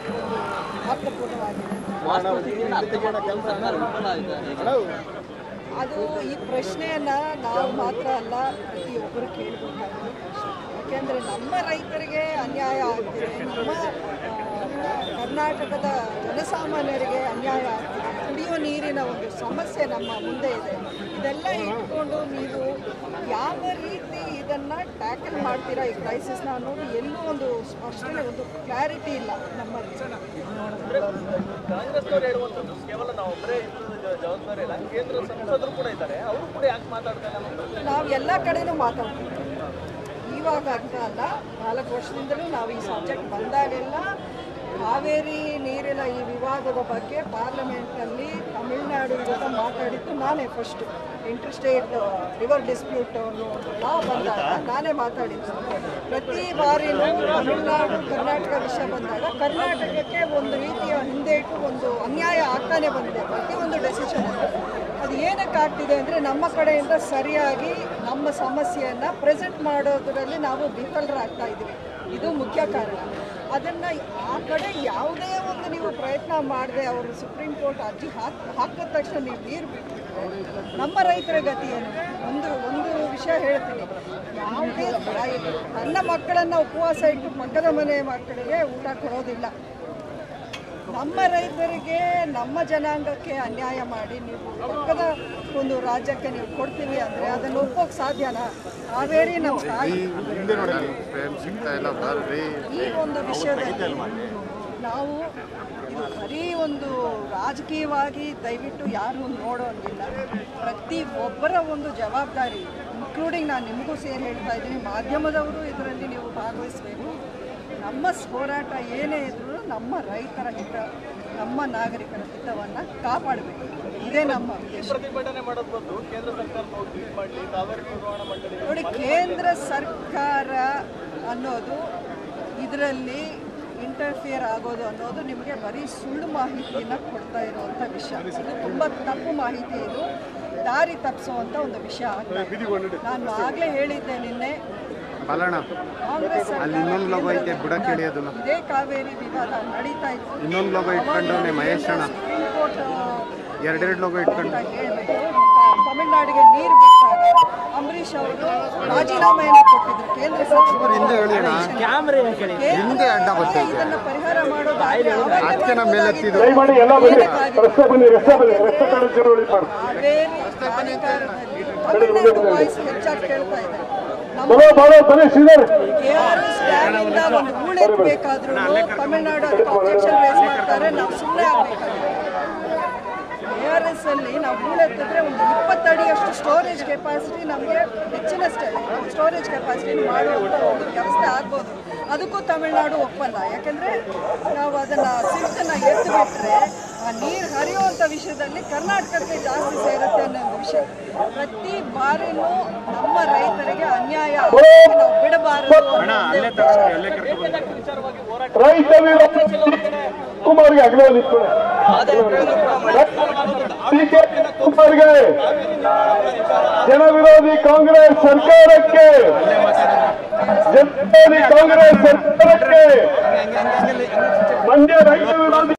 ಅರ್ಥಪೂರ್ಣವಾಗಿದೆ ವಾಸ್ತುಸ್ಥಿತಿಯನ್ನು ಅರ್ಥ ಮಾಡ್ಕೊಳ್ಳೋ ಸರ್ಕಾರ ವಿಫಲ ಆಗಿದೆ ಹೇಗೆ? ಅದು ಈ ಪ್ರಶ್ನೆಯನ್ನ ನಾವು ಮಾತ್ರ ಅಲ್ಲ ಪ್ರತಿಯೊಬ್ಬರು ಕೇಳಬೇಕಾಗಿದೆ ಯಾಕೆಂದರೆ ನಮ್ಮ ರೈತರಿಗೆ ಅನ್ಯಾಯ ಆಗ್ತಿದೆ ನಮ್ಮ ಆ, ಕರ್ನಾಟಕದ ಜನಸಾಮಾನ್ಯರಿಗೆ ಅನ್ಯಾಯ ಆಗ್ತಿದೆ ಕುಡಿಯೋ ನೀರಿನ ಒಂದು ಸಮಸ್ಯೆ ನಮ್ಮ ಮುಂದೆ ಇದೆ ಇದೆಲ್ಲ ಇಟ್ಕೊಂಡು ನೀವು ಯಾವ ರೀತಿ ಇದನ್ನು ಟ್ಯಾಕಲ್ ಮಾಡ್ತೀರಾ ಈ ಕ್ರೈಸಿಸ್ನ ಅನ್ನೋದು ಎಲ್ಲೂ ಒಂದು ಸ್ಪಷ್ಟನೆ ಒಂದು ಕ್ಲಾರಿಟಿ ಇಲ್ಲ ನಮ್ಮಲ್ಲಿ ಕಾಂಗ್ರೆಸ್ನವ್ರು ಹೇಳುವಂಥದ್ದು ಕೇವಲ ನಾವೊಬ್ಬರೇ ಇದ್ದು ಜವಾಬ್ದಾರಿ ಇಲ್ಲ ಕೇಂದ್ರ ಸಂಸದರು ಕೂಡ ಇದ್ದಾರೆ ಅವರು ಕೂಡ ಯಾಕೆ ಮಾತಾಡ್ತಾ ಇಲ್ಲ ಅನ್ನೋದು ನಾವು ಎಲ್ಲ ಕಡೆನೂ ಮಾತಾಡ್ತೀವಿ ಇವಾಗ ಅಂತ ಅಲ್ಲ ನಾಲ್ಕು ವರ್ಷದಿಂದಲೂ ನಾವು ಈ ಸಬ್ಜೆಕ್ಟ್ ಬಂದಾಗೆಲ್ಲ ಕಾವೇರಿ ನೀರಿನ ಈ ವಿವಾದದ ಬಗ್ಗೆ ಪಾರ್ಲಿಮೆಂಟಲ್ಲಿ ತಮಿಳುನಾಡು ಜೊತೆ ಮಾತಾಡಿದ್ದು ನಾನೇ first inter state river dispute ಅನ್ನೋ ಒಂದು ಲಾ ಬಂದಾಗ ನಾನೇ ಮಾತಾಡಿದ್ದು ಪ್ರತಿ ಬಾರಿನೂ ತಮಿಳುನಾಡು ಕರ್ನಾಟಕ ವಿಷಯ ಬಂದಾಗ ಕರ್ನಾಟಕಕ್ಕೆ ಒಂದು ರೀತಿಯ ಹಿಂದೇಟು ಒಂದು ಅನ್ಯಾಯ ಆಗ್ತಾನೆ ಬಂದಿದೆ ಪ್ರತಿಯೊಂದು ಡೆಸಿಷನ್ ಅದು ಏನಕ್ಕೆ ಆಗ್ತಿದೆ ಅಂದರೆ ನಮ್ಮ ಕಡೆಯಿಂದ ಸರಿಯಾಗಿ ನಮ್ಮ ಸಮಸ್ಯೆಯನ್ನು ಪ್ರೆಸೆಂಟ್ ಮಾಡೋದರಲ್ಲಿ ನಾವು ವಿಫಲರಾಗ್ತಾ ಇದ್ದೀವಿ ಇದು ಮುಖ್ಯ ಕಾರಣ ಅದನ್ನು ಆ ಕಡೆ ಯಾವುದೇ ಒಂದು ನೀವು ಪ್ರಯತ್ನ ಮಾಡದೆ ಅವರು ಸುಪ್ರೀಂ ಕೋರ್ಟ್ ಅರ್ಜಿ ಹಾಕ್ ಹಾಕಿದ ತಕ್ಷಣ ನೀವು ನೀರು ಬಿಟ್ಟಿದ್ರೆ ನಮ್ಮ ರೈತರ ಗತಿ ಏನು ಒಂದು ಒಂದು ವಿಷಯ ಹೇಳ್ತೀನಿ ಯಾವುದೇ ತಾಯಿ ನನ್ನ ಮಕ್ಕಳನ್ನು ಉಪವಾಸ ಇಟ್ಟು ಪಕ್ಕದ ಮನೆ ಮಕ್ಕಳಿಗೆ ಊಟ ಕೊಡೋದಿಲ್ಲ ನಮ್ಮ ರೈತರಿಗೆ ನಮ್ಮ ಜನಾಂಗಕ್ಕೆ ಅನ್ಯಾಯ ಮಾಡಿ ನೀವು ಪಕ್ಕದ ಒಂದು ರಾಜ್ಯಕ್ಕೆ ನೀವು ಕೊಡ್ತೀವಿ ಅಂದರೆ ಅದನ್ನು ಒಪ್ಪೋಕೆ ಸಾಧ್ಯನಾ ಕಾವೇರಿ ನಮ್ಮ ತಾಯಿ ಫ್ರೇಮ್ ಸಿಗ್ತಾ ಇಲ್ಲ ಬರ್ರಿ ಈ ಒಂದು ವಿಷಯದಲ್ಲಿ ನಾವು ಇದು ಬರೀ ಒಂದು ರಾಜಕೀಯವಾಗಿ ದಯವಿಟ್ಟು ಯಾರು ನೋಡೋಂಗಿಲ್ಲ ಪ್ರತಿ ಒಬ್ಬರ ಒಂದು ಜವಾಬ್ದಾರಿ ಇನ್ಕ್ಲೂಡಿಂಗ್ ನಾನು ನಿಮಗೂ ಸೇರಿ ಹೇಳ್ತಾ ಇದ್ದೀನಿ ಮಾಧ್ಯಮದವರು ಇದರಲ್ಲಿ ನೀವು ಭಾಗವಹಿಸಬೇಕು ನಮ್ಮ ಹೋರಾಟ ಏನೇ ಇದ್ರೂ ನಮ್ಮ ರೈತರ ಹಿತ ನಮ್ಮ ನಾಗರಿಕರ ಹಿತವನ್ನು ಕಾಪಾಡಬೇಕು ಇದೇ ನಮ್ಮ ಉದ್ದೇಶ ಪ್ರತಿಭಟನೆ ಮಾಡೋದ್ ಬದಲು ಕೇಂದ್ರ ಸರ್ಕಾರ ಟ್ವೀಟ್ ಮಾಡಲಿ ಕಾವೇರಿ ನಿರ್ವಹಣಾ ಮಂಡಳಿ ನೋಡಿ ಕೇಂದ್ರ ಸರ್ಕಾರ ಅನ್ನೋದು ಇದರಲ್ಲಿ ಇಂಟರ್ಫಿಯರ್ ಆಗೋದು ಅನ್ನೋದು ನಿಮಗೆ ಬರೀ ಸುಳ್ಳು ಮಾಹಿತಿಯನ್ನು ಕೊಡ್ತಾ ಇರುವಂಥ ವಿಷಯ ಇದು ತುಂಬ ತಪ್ಪು ಮಾಹಿತಿ ಇದು ದಾರಿ ತಪ್ಪಿಸುವಂಥ ಒಂದು ವಿಷಯ ಆಗ್ತಾ ಇದೆ. ನಾನು ಆಗಲೇ ಹೇಳಿದ್ದೆ ನಿನ್ನೆ ಬಲಣ ಕಾಂಗ್ರೆಸ್ ಅಲ್ಲಿ ಇನ್ನೊಂದು ಲೋಗೋ ಐತೆ ಬುಡಕ್ಕೆ ಇಳಿಯೋದನ್ನ ಇದೇ ಕಾವೇರಿ ವಿವಾದ ನಡೀತಾ ಇತ್ತು ಇನ್ನೊಂದು ಲೋಗೋ ಇಟ್ಕೊಂಡವನೆ ಮಹೇಶ್ ಅಣ್ಣ ಸುಪ್ರೀಂ ಕೋರ್ಟ್ ಎರಡೆರಡು ಲೋಗೋ ಇಟ್ಕೊಂಡು ಅಂತ ಹೇಳ್ಬಿಟ್ಟು ಕ- ತಮಿಳ್ನಾಡಿಗೆ ನೀರು ಬಿಟ್ಟಾಗ ಅಂಬರೀಷ್ ಅವರು ರಾಜೀನಾಮೆಯನ್ನು ಕೊಟ್ಟಿದ್ರು ಕೇಂದ್ರ ಸಚಿವರು ಹಿಂದೆ ಹೇಳಿ ಅಣ್ಣ. ಹಿಂದೆ ಅಡ್ಡ ಬರ್ತಾ ಇದೆ. ಇದನ್ನ ಪರಿಹಾರ ಮಾಡೋದಾದ್ರೆ ಅವಾಗಲೇ ಅದಕ್ಕೆ ನಮ್ಮ ಮೇಲೆ ಎತ್ತಿದ್ದು. ಮಾಡ್ಬೋದಾಗಿತ್ತು. ದಯಮಾಡಿ ಎಲ್ಲ ಬನ್ನಿ ಏನಕ್ಕಾಗಿಲ್ಲ? ರಸ್ತೆ ಬನ್ನಿ ರಸ್ತೆ ಬನ್ನಿ ರಸ್ತೆ ಕಡೆ ಚಳುವಳಿ ಮಾಡಿ ಕಾವೇರಿ ಪ್ರಾಧಿಕಾರದಲ್ಲಿ ತಮಿಳ್ನಾಡು ವಾಯ್ಸ್ ಹೆಚ್ಚಾಗಿ ಕೇಳ್ತಾ ಇದೆ ನಮ್ಮ ಬರೋ ಬರೋ ಬನ್ನಿ ಶ್ರೀಧರ್ ಕೆಆರ್ಎಸ್ ಡ್ಯಾಮಿಂದ ಒಂದು ಹೂಳೆತ್ತಬೇಕಾದ್ರೂ ತಮಿಳ್ನಾಡು ಅದಕ್ಕೆ ಅಬ್ಜೆಕ್ಷನ್ ರೇಸ್ ಮಾಡ್ತಾರೆ ನಾವು ಸುಮ್ಮನೆ ಆಗಬೇಕಾಗಿದೆ ಕೆ ಎಸ್ ಅಲ್ಲಿ ನಾವು ಹೂಳೆತ್ತಿದ್ರೆ ಒಂದು ಇಪ್ಪತ್ತು ಅಡಿಯಷ್ಟು ಸ್ಟೋರೇಜ್ ಕೆಪಾಸಿಟಿ ನಮಗೆ ಹೆಚ್ಚಿನ ಸ್ಟೋರೇಜ್ ಕೆಪಾಸಿಟಿ ಮಾಡುವಂಥ ಒಂದು ವ್ಯವಸ್ಥೆ ಆಗ್ಬೋದು ಅದಕ್ಕೂ ತಮಿಳ್ನಾಡು ಒಪ್ಪಲ್ಲ ಯಾಕೆಂದರೆ ನಾವು ಅದನ್ನು ಸಿಲ್ಟನ್ನು ಎತ್ತು ಬಿಟ್ಟರೆ ಆ ನೀರು ಹರಿಯುವಂಥ ವಿಷಯದಲ್ಲಿ ಕರ್ನಾಟಕಕ್ಕೆ ಜಾಸ್ತಿ ಸೇರುತ್ತೆ ಅನ್ನೋ ಒಂದು ವಿಷಯ ಪ್ರತಿ ಬಾರಿನೂ ನಮ್ಮ ರೈತರಿಗೆ ಅನ್ಯಾಯ ಆಗೋದಕ್ಕೆ ನಾವು ಬಿಡಬಾರದು ಅನ್ನೋ ಒಂದೇ ಉದ್ದೇಶ. ರೈತ ವಿರೋಧಿ ಕುಮಾರ್ಗೆ ಅಗಲೇ ನಿಂತ್ಕೊಳ್ಳಿ ಡಿ ಕೆ ಕುಮಾರ್ಗೆ ಜನ ವಿರೋಧಿ ಕಾಂಗ್ರೆಸ್ ಸರ್ಕಾರಕ್ಕೆ ಜನ ವಿರೋಧಿ ಕಾಂಗ್ರೆಸ್ ಸರ್ಕಾರಕ್ಕೆ ಮಂಡ್ಯ ರೈತ ವಿರೋಧಿ